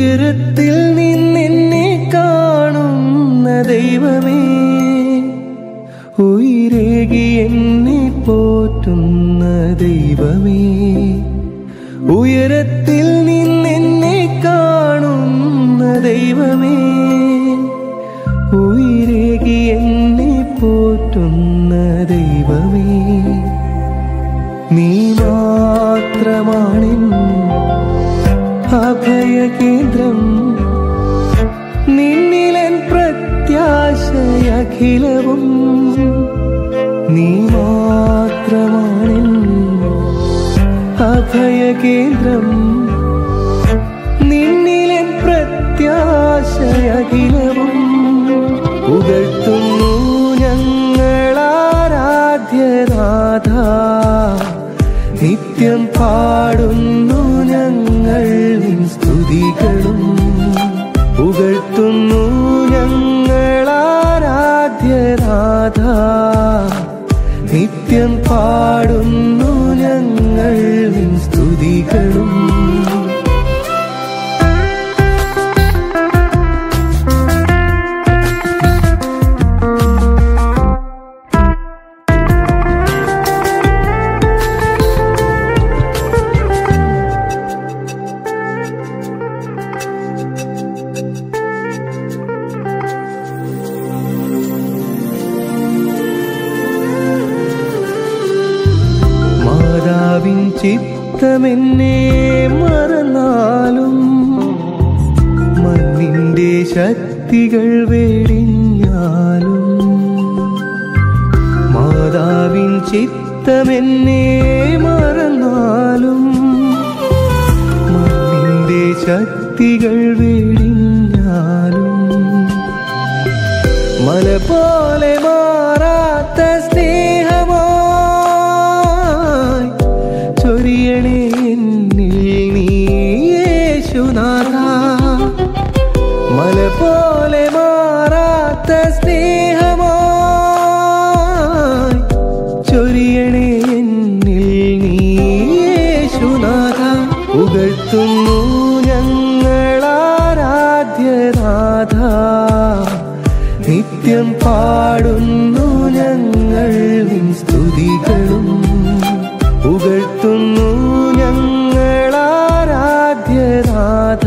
ഉയരത്തിൽ നിന്നെന്നെ കാണുന്ന ദൈവമേ ഉയരേകി എന്നെ പോറ്റുന്ന ദൈവമേ ഉയരത്തിൽ നിന്നെന്നെ കാണുന്ന ദൈവമേ ഉയരേകി എന്നെ പോറ്റുന്ന ദൈവമേ നീ മാത്രമാണെൻ അഭയകേന്ദ്രം നിന്നിലൻ പ്രത്യാശയഖിലവും നീ മാത്രമാണെൻ അഭയകേന്ദ്രം നിന്നിലൻ പ്രത്യാശയഖിലവും പുകഴ്ത്തുന്നു ഞങ്ങളാരാധ്യനാഥ നിത്യം പാടുന്നു ഞങ്ങൾ നിൻ സ്തുതികളും പുകഴ്ത്തുന്നു ഞങ്ങളാരാധ്യനാഥ നിത്യം പാടുന്നു ഞങ്ങൾ നിൻ സ്തുതികളും മാതാവിൻ ചിത്തമെന്നെ മറന്നാലും മണ്ണിന്റെ ശക്തികൾ വെടിഞ്ഞാലും മാതാവിൻ ചിത്തമെന്നെ മറന്നാലും മണ്ണിന്റെ ശക്തികൾ വെടിഞ്ഞാലും മല പോലെ മാറാത്ത സ്നേഹമായി ചൊരിയണേ എന്നിൽ നീ യേശുനാഥ മല പോലെ മാറാത്ത സ്നേഹമായി ചൊരിയണേ എന്നിൽ നീ യേശുനാഥ പുകഴ്ത്തുന്നു ഞങ്ങളാരാധ്യനാഥ നിത്യം പാടുന്നു ഞങ്ങൾ നിൻ സ്തുതികളും പുകഴ്ത്തുന്നു ഞങ്ങളാരാധ്യനാഥ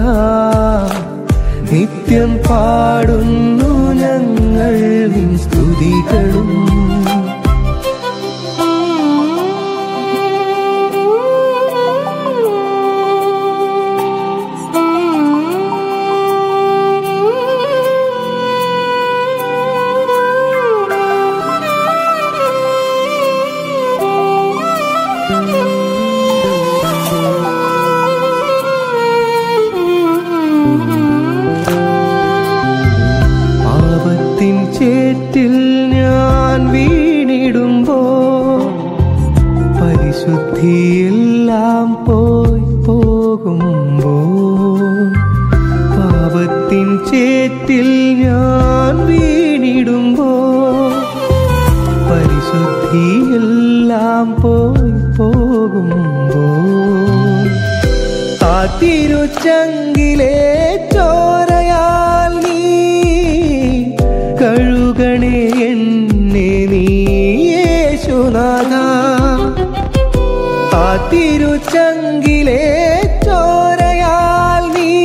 നിത്യം പാടുന്നു ഞങ്ങൾ നിൻ സ്തുതികളും പാപത്തിൻ ചേറ്റിൽ ഞാൻ വീണിടുമ്പോ പരിശുദ്ധിയെല്ലാം പോയി പോകുമ്പോ പാപത്തിൻ ചേറ്റിൽ ഞാൻ വീണിടുമ്പോ പരിശുദ്ധിയെല്ലാം പോയി പോകുമ്പോ ആ തിരുച്ചങ്കിലെ ചോരയാൽ നീ കഴുകണേ എന്നെ നീ യേശുനാഥ ആ തിരുച്ചങ്കിലെ ചോരയാൽ നീ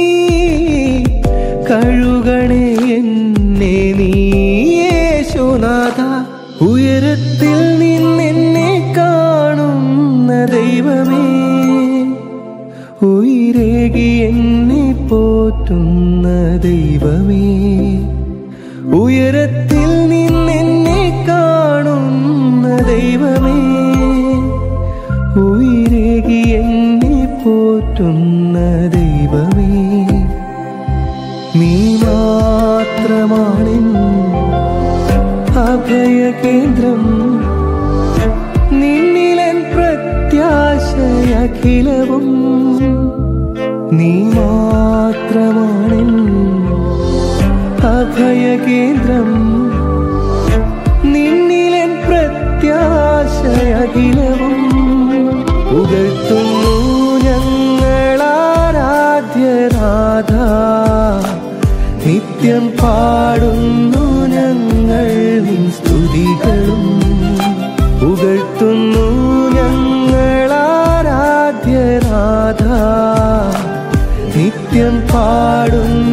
കഴുകണേ എന്നെ നീ യേശുനാഥ ഉയരത്തിൽ നിന്നെന്നെ കാണുന്ന ദൈവമേ ഉയരേകി എന്നെ പോറ്റുന്ന ദൈവമേ ഉയരത്തിൽ നിന്നെന്നെ കാണുന്ന ദൈവമേ ഉയരേകി എന്നെ പോറ്റുന്ന ദൈവമേ നീ മാത്രമാണെൻ അഭയകേന്ദ്രം നിന്നിലൻ പ്രത്യാശയഖിലവും നീ മാത്രമാണെൻ അഭയകേന്ദ്രം നിന്നിലൻ പ്രത്യാശയഖിലവും പുകഴ്ത്തുന്നു ഞങ്ങളാരാധ്യനാഥ വാഴ്ത്തുന്നു ഞങ്ങളാരാധ്യനാഥ നിത്യം പാടുന്നു